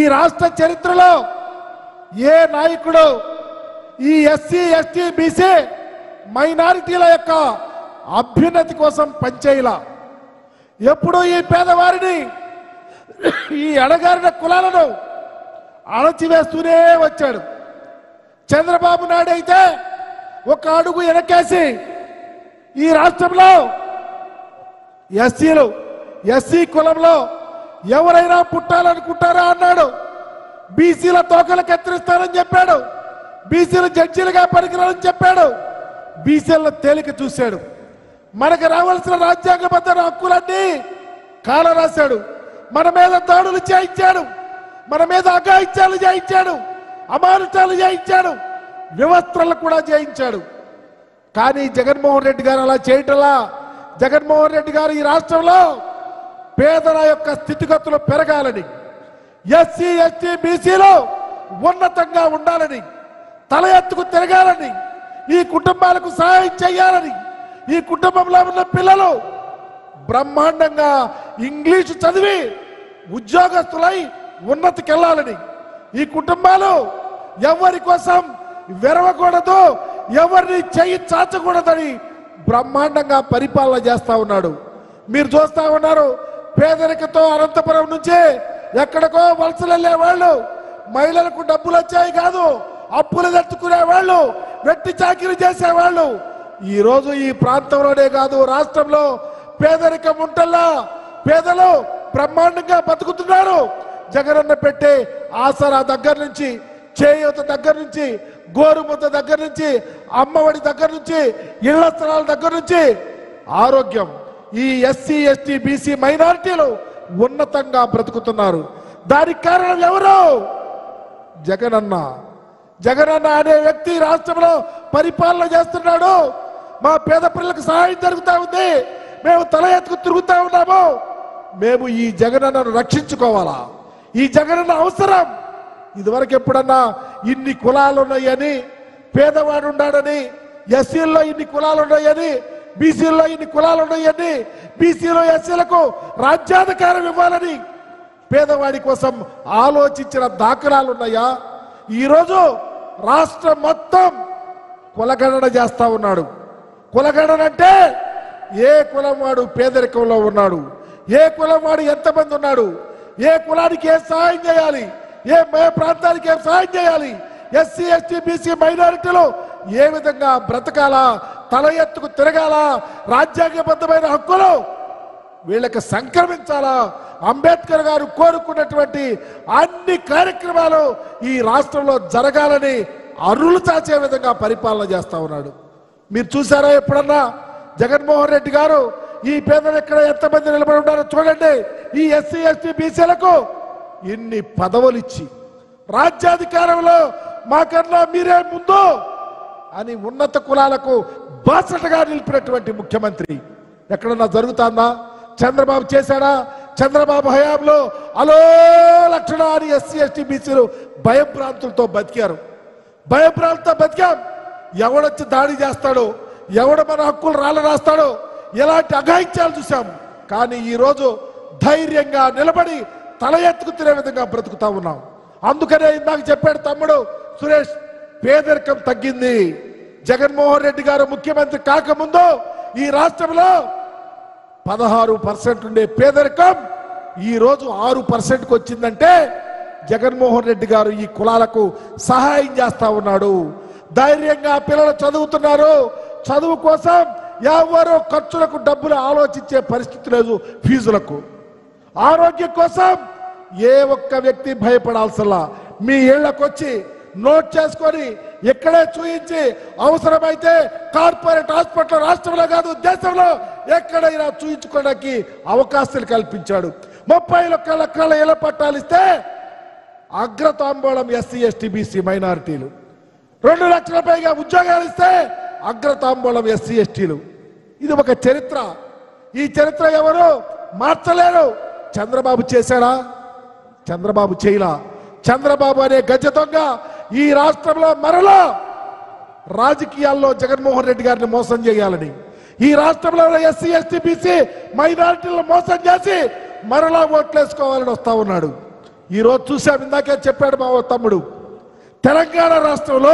ఈ రాష్ట్ర చరిత్రలో ఏ నాయకుడు ఈ ఎస్సీ ఎస్టీ బీసీ మైనారిటీల యొక్క అభ్యున్నతి కోసం పనిచేయలా ఎప్పుడూ ఈ పేదవారిని ఈ అడగారిన కులాలను అణచివేస్తూనే వచ్చాడు చంద్రబాబు నాయుడు అయితే ఒక అడుగు వెనకేసి ఈ రాష్ట్రంలో ఎస్సీలు ఎస్సీ కులంలో ఎవరైనా పుట్టాలనుకుంటారా అన్నాడు బీసీల తోకలు కత్తిరిస్తానని చెప్పాడు బీసీలు జడ్జీలుగా పనికిరాలని చెప్పాడు బీసీల తేలిక చూశాడు మనకు రావాల్సిన రాజ్యాంగబద్ధ హక్కులన్నీ కాల రాశాడు మన మీద దాడులు చేయించాడు మన మీద అఘాయిత్యాలు చేయించాడు అమానుషాలు చేయించాడు వ్యవస్థలు కూడా చేయించాడు కానీ జగన్మోహన్ రెడ్డి గారు అలా చేయటంలా జగన్మోహన్ రెడ్డి గారు ఈ రాష్ట్రంలో పేదల యొక్క స్థితిగతులు పెరగాలని ఎస్సీ ఎస్టీ బీసీలో ఉన్నతంగా ఉండాలని తల ఎత్తుకు తిరగాలని ఈ కుటుంబాలకు సహాయం చేయాలని ఈ కుటుంబంలో ఉన్న పిల్లలు బ్రహ్మాండంగా ఇంగ్లీషు చదివి ఉద్యోగస్తులై ఉన్నతికెళ్ళాలని ఈ కుటుంబాలు ఎవరి కోసం వెరవకూడదు ఎవరిని చెయ్యి చాచకూడదని బ్రహ్మాండంగా పరిపాలన చేస్తా ఉన్నాడు మీరు చూస్తా ఉన్నారు పేదరికతో అనంతపురం నుంచి ఎక్కడికో వలసలు వెళ్ళే వాళ్ళు మహిళలకు డబ్బులు వచ్చాయి కాదు అప్పులు తెచ్చుకునే వాళ్ళు వెట్టి చాకిరీ చేసేవాళ్ళు ఈ రోజు ఈ ప్రాంతంలోనే కాదు రాష్ట్రంలో పేదరికం ఉంటల్లా పేదలు బ్రహ్మాండంగా బతుకుతున్నారు జగనన్న పెట్టే ఆసరా దగ్గర నుంచి చేయూత దగ్గర నుంచి గోరుముద్ద దగ్గర నుంచి అమ్మఒడి దగ్గర నుంచి ఇళ్ల స్థలాల దగ్గర నుంచి ఆరోగ్యం ఈ ఎస్సీ ఎస్టీ బీసీ మైనారిటీలు ఉన్నతంగా బ్రతుకుతున్నారు దానికి కారణం ఎవరు జగనన్న జగనన్న అనే వ్యక్తి రాష్ట్రంలో పరిపాలన చేస్తున్నాడు మా పేద పిల్లలకు సహాయం జరుగుతా ఉంది మేము తల ఎత్తుకు తిరుగుతా ఉన్నాము మేము ఈ జగనన్నను రక్షించుకోవాలా ఈ జగనన్న అవసరం ఇదివరకు ఎప్పుడన్నా ఇన్ని కులాలు ఉన్నాయని పేదవాడు ఉన్నాడని ఎస్సీల్లో ఇన్ని కులాలు ఉన్నాయని బీసీల్లో ఇన్ని కులాలు ఉన్నాయని బీసీలో ఎస్సీలకు రాజ్యాధికారం ఇవ్వాలని పేదవాడి కోసం ఆలోచించిన దాఖలాలు ఉన్నాయా ఈరోజు రాష్ట్రం మొత్తం కులగణన చేస్తా ఉన్నాడు కులగణన అంటే ఏ కులం వాడు పేదరికంలో ఉన్నాడు ఏ కులం వాడు ఎంతమంది ఉన్నాడు ఏ కులానికి ఏం సహాయం చేయాలి ఏ ఏ ప్రాంతానికి ఏం సహాయం చేయాలి ఎస్సీ ఎస్టీ బీసీ మైనారిటీలు ఏ విధంగా బ్రతకాలా తల ఎత్తుకు తిరగాలా రాజ్యాంగబద్ధమైన హక్కులు వీళ్ళకి సంక్రమించాలా అంబేద్కర్ గారు కోరుకున్నటువంటి అన్ని కార్యక్రమాలు ఈ రాష్ట్రంలో జరగాలని అరులు చాచే విధంగా పరిపాలన చేస్తా ఉన్నాడు మీరు చూసారా ఎప్పుడన్నా జగన్మోహన్ రెడ్డి గారు ఈ పేదలు ఎక్కడ ఎంతమంది నిలబడి ఉన్నారో చూడండి ఈ ఎస్సీ ఎస్టీ బీసీలకు ఇన్ని పదవులు ఇచ్చి రాజ్యాధికారంలో మాకన్నా మీరే ముందు అని ఉన్నత కులాలకు బాసటగా నిలిపినటువంటి ముఖ్యమంత్రి ఎక్కడన్నా జరుగుతుందా చంద్రబాబు చేశాడా చంద్రబాబు హయాంలో అలో లక్షణ అని ఎస్సీ ఎస్టీ బీసీలు భయభ్రాంతులతో బతికారు భయభ్రాంతులతో బతికాం ఎవడొచ్చి దాడి చేస్తాడో ఎవడు మన హక్కులు రాళ్ళ రాస్తాడో ఎలాంటి అఘాయిత్యాలు చూసాం కానీ ఈ రోజు ధైర్యంగా నిలబడి తల ఎత్తుకు తినే విధంగా బ్రతుకుతా ఉన్నాం అందుకనే ఇందాక చెప్పాడు తమ్ముడు సురేష్ పేదరికం తగ్గింది జగన్మోహన్ రెడ్డి గారు ముఖ్యమంత్రి కాకముందు ఈ రాష్ట్రంలో పదహారు పర్సెంట్ ఉండే పేదరికం ఈ రోజు ఆరు పర్సెంట్కి వచ్చిందంటే జగన్మోహన్ రెడ్డి గారు ఈ కులాలకు సహాయం చేస్తా ఉన్నాడు ధైర్యంగా పిల్లలు చదువుతున్నారు చదువు కోసం ఎవరో ఖర్చులకు డబ్బులు ఆలోచించే పరిస్థితి లేదు ఫీజులకు ఆరోగ్యం కోసం ఏ ఒక్క వ్యక్తి భయపడాల్సలా మీ ఇళ్లకు వచ్చి నోట్ చేసుకొని ఇక్కడే చూయించి అవసరమైతే కార్పొరేట్ హాస్పిటల్ రాష్ట్రంలో కాదు దేశంలో ఎక్కడైనా చూయించుకోవడానికి అవకాశాలు కల్పించాడు ముప్పై లక్షల లక్షల ఇళ్ల పట్టాలు ఇస్తే అగ్రతాంబూలం ఎస్సీ ఎస్టీ బీసీ మైనారిటీలు రెండు లక్షల పైగా ఉద్యోగాలు ఇస్తే అగ్రతాంబూలం ఎస్సీ ఎస్టీలు ఇది ఒక చరిత్ర ఈ చరిత్ర ఎవరు మార్చలేరు చంద్రబాబు చేశాడా చంద్రబాబు చేయలా చంద్రబాబు అనే గజ దొంగ ఈ రాష్ట్రంలో మరలా రాజకీయాల్లో జగన్మోహన్ రెడ్డి గారిని మోసం చేయాలని ఈ రాష్ట్రంలో ఎస్సీ ఎస్టీ బీసీ మైనారిటీలను మోసం చేసి మరలా ఓట్లేసుకోవాలని వస్తా ఉన్నాడు ఈరోజు చూసాం ఇందాకే చెప్పాడు మా తమ్ముడు తెలంగాణ రాష్ట్రంలో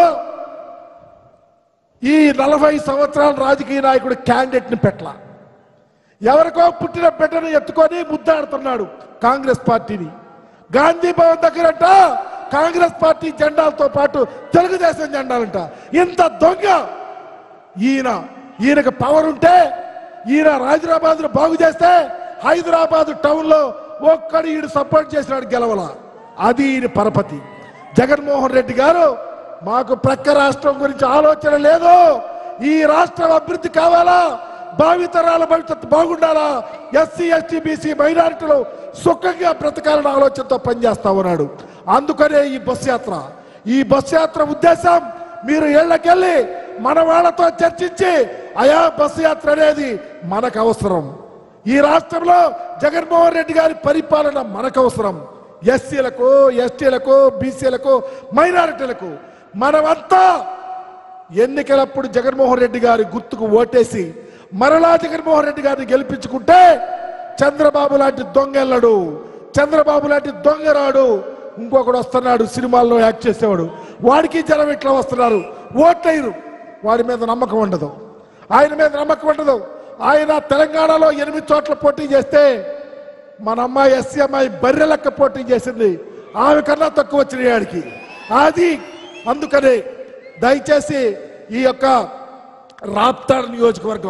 ఈ నలభై సంవత్సరాల రాజకీయ నాయకుడు క్యాండిడేట్ని పెట్టల ఎవరికో పుట్టిన బిడ్డను ఎత్తుకొని ముద్దాడుతున్నాడు కాంగ్రెస్ పార్టీని గాంధీ భవన్ దగ్గరంట కాంగ్రెస్ పార్టీ జెండాలతో పాటు తెలుగుదేశం జెండాలంట ఇంత దొంగ ఈయన ఈయనకు పవర్ ఉంటే ఈయన హైదరాబాద్ బాగు చేస్తే హైదరాబాద్ టౌన్ లో ఒక్కడు ఈయన సపోర్ట్ చేసినాడు గెలవల అది ఈయన పరపతి జగన్మోహన్ రెడ్డి గారు మాకు ప్రక్క రాష్ట్రం గురించి ఆలోచన లేదు ఈ రాష్ట్రం అభివృద్ధి కావాలా భావితరాల భవిష్యత్తు బాగుండాలా ఎస్సీ ఎస్టీ బీసీ మైనారిటీలు సుఖంగా బ్రతకాలన్న ఆలోచనతో పనిచేస్తా ఉన్నాడు అందుకనే ఈ బస్ యాత్ర ఈ బస్ యాత్ర ఉద్దేశం మీరు ఇళ్ళకెళ్ళి మన వాళ్ళతో చర్చించి అయా బస్సు యాత్ర అనేది మనకు అవసరం ఈ రాష్ట్రంలో జగన్మోహన్ రెడ్డి గారి పరిపాలన మనకు అవసరం ఎస్సీలకు ఎస్టీలకు బీసీలకు మైనారిటీలకు మనమంతా ఎన్నికలప్పుడు జగన్మోహన్ రెడ్డి గారి గుర్తుకు ఓటేసి మరలా జగన్మోహన్ రెడ్డి గారిని గెలిపించుకుంటే చంద్రబాబు లాంటి దొంగెళ్ళడు చంద్రబాబు లాంటి దొంగరాడు ఇంకొకడు వస్తున్నాడు సినిమాల్లో యాక్ట్ చేసేవాడు వాడికి జనం ఇట్లా వస్తున్నారు ఓట్లేరు వాడి మీద నమ్మకం ఉండదు ఆయన మీద నమ్మకం ఉండదు ఆయన తెలంగాణలో ఎనిమిది చోట్ల పోటీ చేస్తే మన అమ్మాయి ఎస్సీ అమ్మాయి బర్రె లెక్క పోటీ చేసింది ఆమె కన్నా తక్కువ వచ్చినాయి ఆడికి అది అందుకనే దయచేసి ఈ యొక్క రాప్తాడ్ నియోజకవర్గం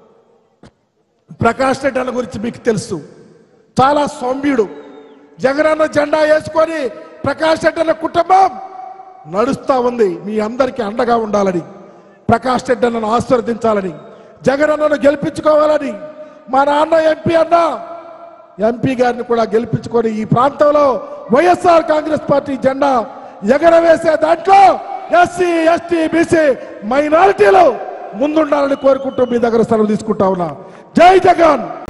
ప్రకాష్ రెడ్డి అన్న గురించి మీకు తెలుసు చాలా సౌమ్యుడు జగనన్న జెండా వేసుకొని ప్రకాష్ రెడ్డి అన్న కుటుంబం నడుస్తా ఉంది మీ అందరికీ అండగా ఉండాలని ప్రకాష్ రెడ్డి అన్నను ఆశీర్వదించాలని జగనన్నను గెలిపించుకోవాలని మా నాన్న ఎంపీ అన్న ఎంపీ గారిని కూడా గెలిపించుకొని ఈ ప్రాంతంలో వైఎస్ఆర్ కాంగ్రెస్ పార్టీ జెండా ఎగరవేసే దాంట్లో ఎస్సీ ఎస్టీ బీసీ మైనారిటీలు ముందుండాలని కోరుకుంటూ మీ దగ్గర సెలవు తీసుకుంటా ఉన్నా జై జగన్